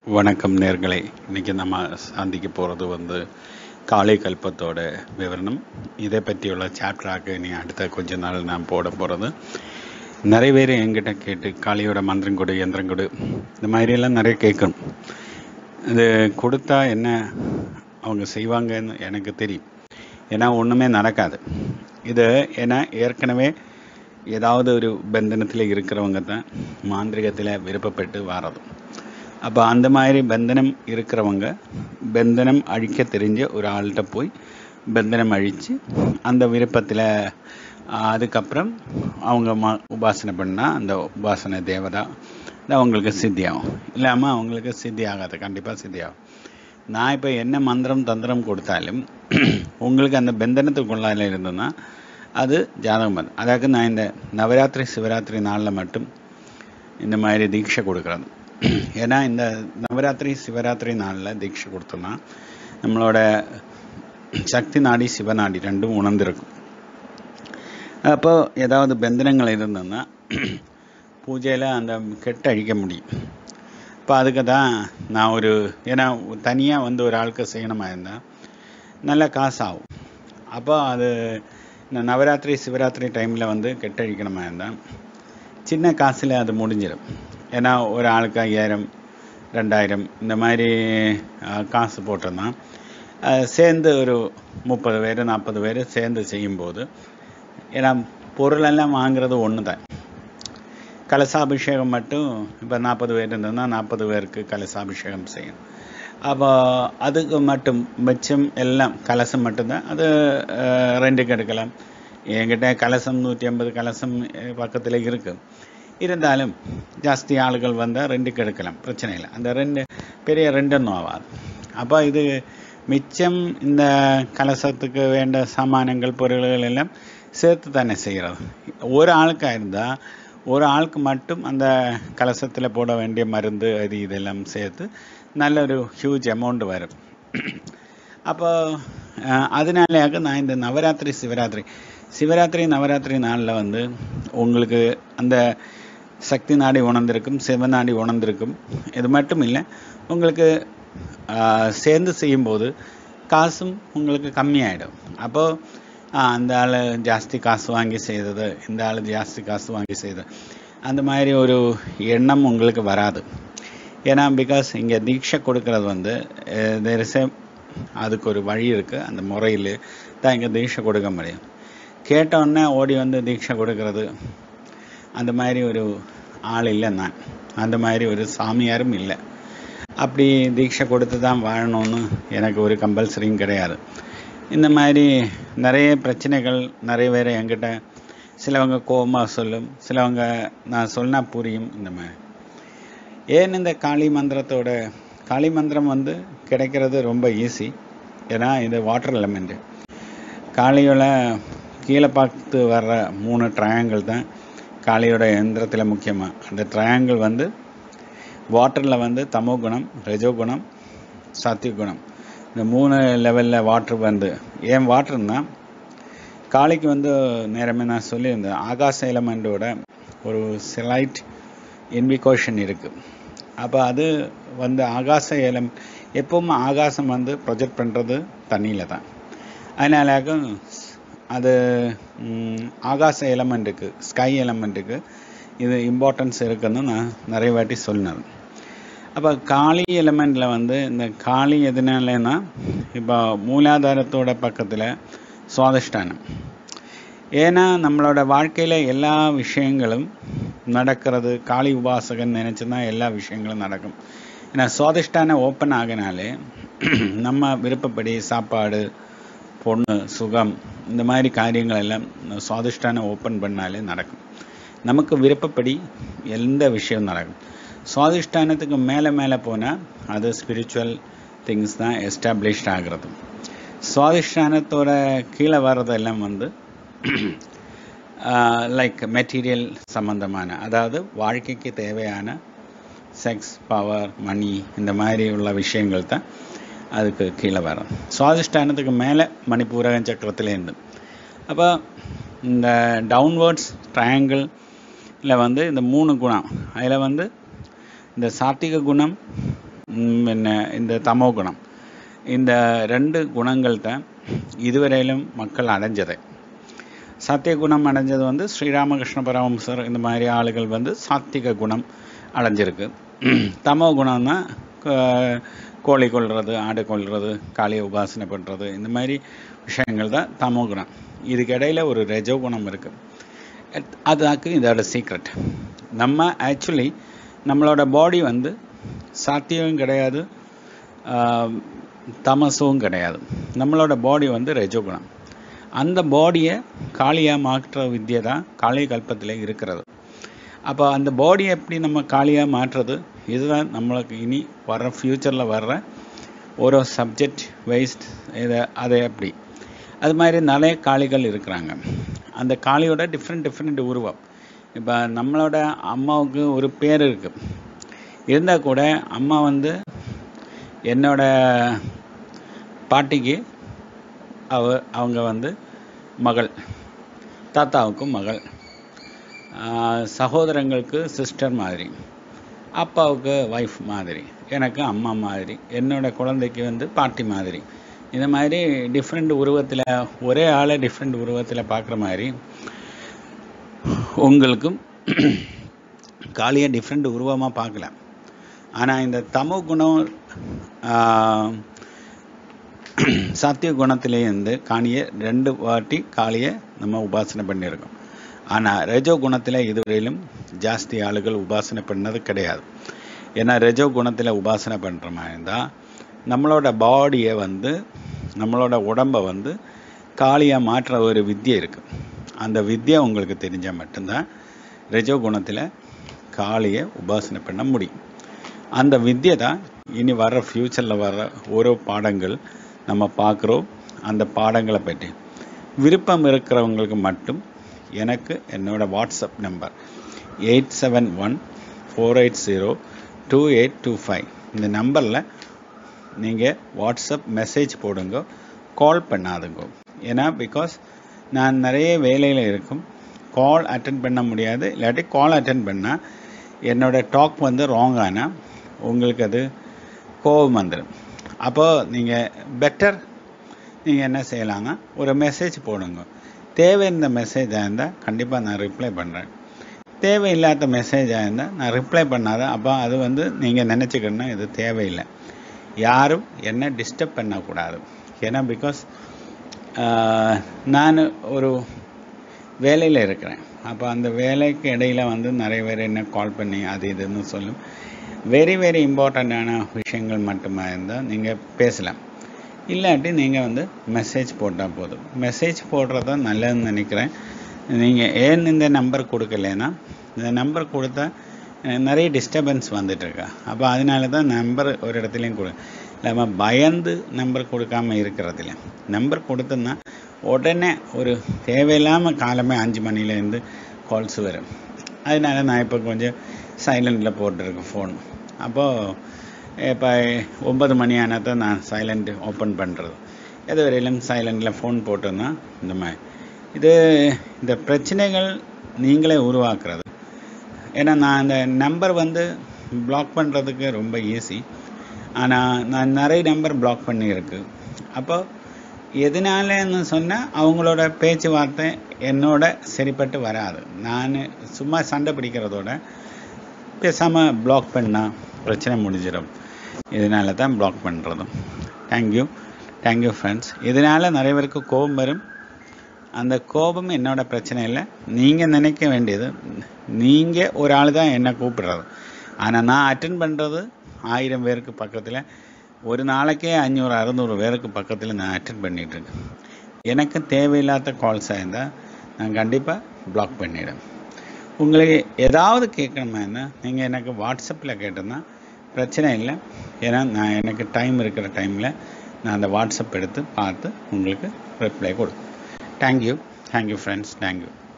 வணக்கம் நேர்களே இன்னைக்கு நம்ம சந்திக்க போகிறது வந்து காளை கல்பத்தோட விவரணம் இதை பற்றியுள்ள சாப்டராக இனி அடுத்த கொஞ்ச நாள் நான் போட போகிறது நிறைய பேர் என்கிட்ட கேட்டு காளியோட மந்திரம் கொடு யந்திரம் கொடு இந்த மாதிரியெல்லாம் நிறைய கேட்கணும் இது கொடுத்தா என்ன அவங்க செய்வாங்கன்னு எனக்கு தெரியும் ஏன்னா ஒன்றுமே நடக்காது இது ஏன்னா ஏற்கனவே ஏதாவது ஒரு பந்தனத்தில் இருக்கிறவங்க தான் மாந்திரிகத்தில் விருப்பப்பட்டு வாரதும் அப்போ அந்த மாதிரி பந்தனம் இருக்கிறவங்க பந்தனம் அழிக்க தெரிஞ்ச ஒரு ஆள்கிட்ட போய் பந்தனம் அழித்து அந்த விருப்பத்தில் அதுக்கப்புறம் அவங்க ம உபாசனை பண்ணால் அந்த உபாசனை தேவதா அது அவங்களுக்கு சித்தியாகும் இல்லாமல் அவங்களுக்கு சித்தி ஆகாது கண்டிப்பாக சித்தியாகும் நான் இப்போ என்ன மந்திரம் தந்திரம் கொடுத்தாலும் உங்களுக்கு அந்த பந்தனத்துக்குள்ளால இருந்ததுன்னா அது ஜாதகம் பண்ணு அதாவது நான் இந்த நவராத்திரி சிவராத்திரி நாளில் மட்டும் இந்த மாதிரி தீட்சை கொடுக்குறது ஏன்னா இந்த நவராத்திரி சிவராத்திரி நாளில் தீட்சை கொடுத்தோம்னா நம்மளோட சக்தி நாடி சிவநாடி ரெண்டும் உணர்ந்திருக்கும் அப்போ ஏதாவது பந்தனங்கள் இருந்ததுன்னா பூஜையில் அந்த கெட்ட அழிக்க முடியும் இப்போ அதுக்கு தான் நான் ஒரு ஏன்னா தனியாக வந்து ஒரு ஆளுக்கு செய்யணுமா இருந்தால் நல்ல காசு ஆகும் அப்போ அது இந்த நவராத்திரி சிவராத்திரி டைமில் வந்து கெட்டழிக்கணுமா இருந்தால் சின்ன காசில் அது முடிஞ்சிடும் ஏன்னா ஒரு ஆளுக்கு ஐயாயிரம் ரெண்டாயிரம் இந்த மாதிரி காசு போட்டோம்னா சேர்ந்து ஒரு முப்பது பேர் நாற்பது பேர் சேர்ந்து செய்யும்போது ஏன்னா பொருளெல்லாம் வாங்குறது ஒன்று தான் கலசாபிஷேகம் மட்டும் இப்போ நாற்பது பேர் இருந்ததுன்னா நாற்பது பேருக்கு கலசாபிஷேகம் செய்யணும் அப்போ அதுக்கு மட்டும் மிச்சம் எல்லாம் கலசம் மட்டும்தான் அது ரெண்டுக்கு எடுக்கலாம் என்கிட்ட கலசம் நூற்றி ஐம்பது கலசம் பக்கத்தில் இருக்கு இருந்தாலும் ஜாஸ்தி ஆளுகள் வந்தால் ரெண்டுக்கு எடுக்கலாம் பிரச்சனை இல்லை அந்த ரெண்டு பெரிய ரெண்டுன்னு ஆகாது அப்போ இது மிச்சம் இந்த கலசத்துக்கு வேண்ட சாமானங்கள் பொருள்கள் எல்லாம் சேர்த்து தானே செய்கிறது ஒரு ஆளுக்காக இருந்தால் ஒரு ஆளுக்கு மட்டும் அந்த கலசத்தில் போட வேண்டிய மருந்து அது இதெல்லாம் சேர்த்து நல்ல ஒரு ஹியூஜ் அமௌண்ட் வரும் அப்போ அதனாலேயாக நான் இந்த நவராத்திரி சிவராத்திரி சிவராத்திரி நவராத்திரி நாளில் வந்து உங்களுக்கு அந்த சக்தி நாடி உணர்ந்திருக்கும் சிவநாடி உணர்ந்திருக்கும் இது மட்டும் இல்லை உங்களுக்கு சேர்ந்து செய்யும்போது காசும் உங்களுக்கு கம்மியாயிடும் அப்போது அந்த ஆள் ஜாஸ்தி காசு வாங்கி செய்தது இந்த ஆள் ஜாஸ்தி காசு வாங்கி செய்தது அந்த மாதிரி ஒரு எண்ணம் உங்களுக்கு வராது ஏன்னா பிகாஸ் இங்கே தீட்சை கொடுக்கறது வந்து தேரிசே அதுக்கு ஒரு வழி இருக்குது அந்த முறையில் தான் இங்கே தீட்சை கொடுக்க முடியும் கேட்டவுடனே ஓடி வந்து தீட்சை கொடுக்கறது அந்த மாதிரி ஒரு ஆள் இல்லை நான் அந்த மாதிரி ஒரு சாமியாரும் இல்லை அப்படி தீட்சை கொடுத்து தான் வாழணும்னு எனக்கு ஒரு கம்பல்சரியும் கிடையாது இந்த மாதிரி நிறைய பிரச்சனைகள் நிறைய பேர் என்கிட்ட சிலவங்க கோபமாக சொல்லும் சிலவங்க நான் சொன்னால் புரியும் இந்த மாதிரி ஏன் இந்த காளி மந்திரத்தோட காளி மந்திரம் வந்து கிடைக்கிறது ரொம்ப ஈஸி ஏன்னா இது வாட்டர் எலமெண்ட்டு காளியோட கீழே பார்த்து வர்ற மூணு ட்ரையாங்கிள் தான் காளியோட எந்திரத்தில் முக்கியமாக அந்த ட்ரையாங்கிள் வந்து வாட்டரில் வந்து தமோ குணம் ரஜோ குணம் சத்திய குணம் இந்த மூணு லெவலில் வாட்ரு வந்து ஏன் வாட்டர்னா காளிக்கு வந்து நேரமே நான் சொல்லியிருந்தேன் ஆகாச எலமெண்டோட ஒரு ஸ்லைட் இன்விகோஷன் இருக்குது அப்போ அது வந்து ஆகாச எலம் எப்பவும் ஆகாசம் வந்து ப்ரொஜெக்ட் பண்ணுறது தண்ணியில் தான் அதனால அது ஆகாச எலமெண்ட்டுக்கு ஸ்கை எலமெண்ட்டுக்கு இது இம்பார்ட்டன்ஸ் இருக்குன்னு நான் நிறைய வாட்டி சொன்னேன் அப்போ காளி எலமெண்ட்டில் வந்து இந்த காளி எதனாலனா இப்போ மூலாதாரத்தோட பக்கத்தில் சுவாதிஷ்டானம் ஏன்னா நம்மளோட வாழ்க்கையில் எல்லா விஷயங்களும் நடக்கிறது காளி உபாசகன் நினச்சுன்னா எல்லா விஷயங்களும் நடக்கும் ஏன்னா சுவாதிஷ்டான ஓப்பன் ஆகினாலே நம்ம விருப்பப்படி சாப்பாடு பொண்ணு சுகம் இந்த மாதிரி காரியங்கள் எல்லாம் சுவாதிஷ்டான ஓப்பன் பண்ணாலே நடக்கும் நமக்கு விருப்பப்படி எந்த விஷயம் நடக்கும் சுவாதிஷ்டானத்துக்கு மேலே மேலே போனால் அது ஸ்பிரிச்சுவல் திங்ஸ் தான் எஸ்டாப்ளிஷ்ட் ஆகிறது சுவாதிஷ்டானத்தோட கீழே வர்றதெல்லாம் வந்து லைக் மெட்டீரியல் சம்மந்தமான அதாவது வாழ்க்கைக்கு தேவையான செக்ஸ் பவர் மணி இந்த மாதிரி உள்ள விஷயங்கள் தான் அதுக்கு கீழே வரும் சுவாதிஷ்டானத்துக்கு மேலே மணிப்பூரகம் சக்கரத்துலேருந்து அப்போ இந்த டவுன்வேர்ட்ஸ் ட்ரையாங்கிளில் வந்து இந்த மூணு குணம் அதில் வந்து இந்த சாத்திக குணம் ம், പിന്നെ இந்த தமோ குணம் இந்த ரெண்டு குணங்கள் தான் இதுவரையிலும் மக்கள் அடைஞ்சது சத்திய குணம் அடைஞ்சது வந்து ஸ்ரீராமகிருஷ்ண பரமஹம்சர் இந்த மாதிரி ஆளுகள் வந்து சாத்திக குணம் அடைஞ்சிருக்கு தமோ குணம்னா க- கோழி கொள்வது ஆடு கொள்வது காளியை உபாசனை பண்ணுறது இந்த மாதிரி விஷயங்கள் தான் தமோ குணம் இதுக்கு இடையில ஒரு ரஜோ குணம் இருக்கு அத்- அதுக்கு இதோட சீக்ரெட் நம்ம ஆக்சுவலி நம்மளோட பாடி வந்து சாத்தியமும் கிடையாது ஆஹ், தமசும் கிடையாது நம்மளோட பாடி வந்து ரஜோகுணம் அந்த பாடியை காளியாக மாற்ற வித்தியை தான் காளிய கல்பத்தில் இருக்கிறது அப்போ அந்த பாடியை எப்படி நம்ம காளியாக மாற்றுறது இதுதான் நம்மளுக்கு இனி வர்ற ஃப்யூச்சரில் வர்ற ஒரு சப்ஜெக்ட் வைஸ்ட் இதை அதை எப்படி அது மாதிரி நிறைய காளிகள் இருக்கிறாங்க அந்த காளியோட டிஃப்ரெண்ட் டிஃப்ரெண்ட் உருவம் இப்போ நம்மளோட அம்மாவுக்கு ஒரு பேர் இருக்கு இருந்தால் கூட அம்மா வந்து என்னோட பாட்டிக்கு அவ அவங்க வந்து மகள் தாத்தாவுக்கும் மகள் ஆஹ் சகோதரங்களுக்கு சிஸ்டர் மாதிரி அப்பாவுக்கு ஒய்ஃப் மாதிரி எனக்கு அம்மா மாதிரி என்னோட குழந்தைக்கு வந்து பாட்டி மாதிரி இந்த மாதிரி டிஃப்ரெண்ட் உருவத்தில் ஒரே ஆளை டிஃப்ரெண்ட் உருவத்தில் பார்க்குற மாதிரி உங்களுக்கும் காளியை டிஃப்ரெண்ட் உருவமாக பார்க்கலாம் ஆனால் இந்த தமோ குணம் ஆஹ், சத்திய குணத்திலேருந்து காணியை ரெண்டு வாட்டி காளியை நம்ம உபாசனை பண்ணியிருக்கோம் ஆனால் ரஜோ குணத்தில் இதுவரையிலும் ஜாஸ்தி ஆளுகள் உபாசனை பண்ணது கிடையாது ஏன்னா ரஜோ குணத்தில் உபாசனை பண்ணுற மாதிரி இருந்தால் நம்மளோட பாடியை வந்து நம்மளோட உடம்பை வந்து காளியாக மாற்ற ஒரு வித்தியை இருக்கு அந்த வித்தியை உங்களுக்கு தெரிஞ்சால் மட்டும்தான் ரஜோ குணத்தில் காளியை உபாசனை பண்ண முடியும் அந்த வித்தியை தான் இனி வர்ற ஃப்யூச்சரில் வர்ற ஓரோ பாடங்கள் நம்ம பார்க்குறோம் அந்த பாடங்களை பற்றி விருப்பம் இருக்கிறவங்களுக்கு மட்டும் எனக்கு என்னோட WhatsApp number eight seven one four eight zero two eight two five இந்த நம்பரில் நீங்கள் வாட்ஸ்அப் மெசேஜ் போடுங்க கால் பண்ணாதுங்க ஏன்னா பிகாஸ் நான் நிறைய வேலையில் இருக்கும் கால் அட்டன் பண்ண முடியாது இல்லாட்டி கால் அட்டன் பண்ணால் என்னோட டாக் வந்து ராங் ஆனால் உங்களுக்கு அது கோபம் வந்துடும் அப்போ நீங்கள் பெட்டர் நீங்கள் என்ன செய்யலாம்னா ஒரு மெசேஜ் போடுங்க தேவை இந்த மெசேஜாக இருந்தால் கண்டிப்பாக நான் ரிப்ளை பண்ணுறேன் தேவையில்லாத மெசேஜாக இருந்தால் நான் ரிப்ளை பண்ணாத அப்போ அது வந்து நீங்கள் நினச்சிக்கணும் இது தேவையில்லை யாரும் என்ன டிஸ்டர்ப் பண்ணக்கூடாது ஏன்னா பிகாஸ் நான் ஒரு வேலையில் இருக்கிறேன் அப்போ அந்த வேலைக்கு இடையில வந்து நிறைய பேர் என்ன கால் பண்ணி அது இதுன்னு சொல்லும் வெரி வெரி இம்பார்ட்டண்ட்டான விஷயங்கள் மட்டுமா இருந்தால் நீங்கள் பேசலாம் இல்லாட்டி நீங்கள் வந்து மெசேஜ் போட்டால் போதும் மெசேஜ் போடுறது தான் நல்லதுன்னு நினைக்கிறேன் நீங்கள் ஏன் இந்த நம்பர் கொடுக்கலன்னா இந்த நம்பர் கொடுத்தா அஹ், நிறைய டிஸ்டர்பன்ஸ் வந்துட்டுருக்கா அப்போ அதனால தான் நம்பர் ஒரு இடத்துலையும் கொடு நம்ம பயந்து நம்பர் கொடுக்காம இருக்கிறதில்ல நம்பர் கொடுத்தோன்னா உடனே ஒரு தேவையில்லாமல் காலமே அஞ்சு மணிலேருந்து கால்ஸ் வரும் அதனால நான் இப்போ கொஞ்சம் சைலண்டில் போட்டிருக்கேன் ஃபோன் அப்போது இப்போ ஒன்பது மணி ஆனால் தான் நான் சைலண்ட் ஓப்பன் பண்ணுறது எது வரையிலும் சைலண்டில் ஃபோன் போட்டோன்னா இந்த மாதிரி இது இந்த பிரச்சனைகள் நீங்களே உருவாக்குறது ஏன்னா நான் அந்த நம்பர் வந்து பிளாக் பண்ணுறதுக்கு ரொம்ப ஈஸி ஆனால் நான் நிறைய நம்பர் பிளாக் பண்ணியிருக்கு அப்போ எதனாலன்னு சொன்னால் அவங்களோட பேச்சுவார்த்தை என்னோட சரிப்பட்டு வராது நான் சும்மா சண்டை பிடிக்கிறதோட பேசாமல் பிளாக் பண்ணால் பிரச்சனை முடிஞ்சிடும் இதனால தான் பிளாக் பண்ணுறதும் தேங்க்யூ தேங்க்யூ ஃப்ரெண்ட்ஸ் இதனால் நிறைய பேருக்கு கோபம் வரும் அந்த கோபம் என்னோட பிரச்சனை இல்லை நீங்கள் நினைக்க வேண்டியது நீங்கள் ஒரு ஆள் தான் என்னை கூப்பிடுறது ஆனால் நான் அட்டன் பண்ணுறது ஆயிரம் பேருக்கு பக்கத்தில் ஒரு நாளைக்கே அஞ்சூறு அறுநூறு பேருக்கு பக்கத்தில் நான் அட்டன் பண்ணிகிட்ருக்கேன் எனக்கு தேவையில்லாத கால்ஸாக இருந்தால் நான் கண்டிப்பாக பிளாக் பண்ணிவிடுவேன் உங்களுக்கு ஏதாவது கேட்கணுமா என்ன நீங்கள் எனக்கு வாட்ஸ்அப்பில் கேட்டோன்னா பிரச்சனை இல்லை ஏன்னா நான் எனக்கு டைம் இருக்கிற டைமில் நான் அந்த வாட்ஸ்அப் எடுத்து பார்த்து உங்களுக்கு ரிப்ளை கொடுப்பேன் தேங்க்யூ தேங்க்யூ ஃப்ரெண்ட்ஸ் தேங்க்யூ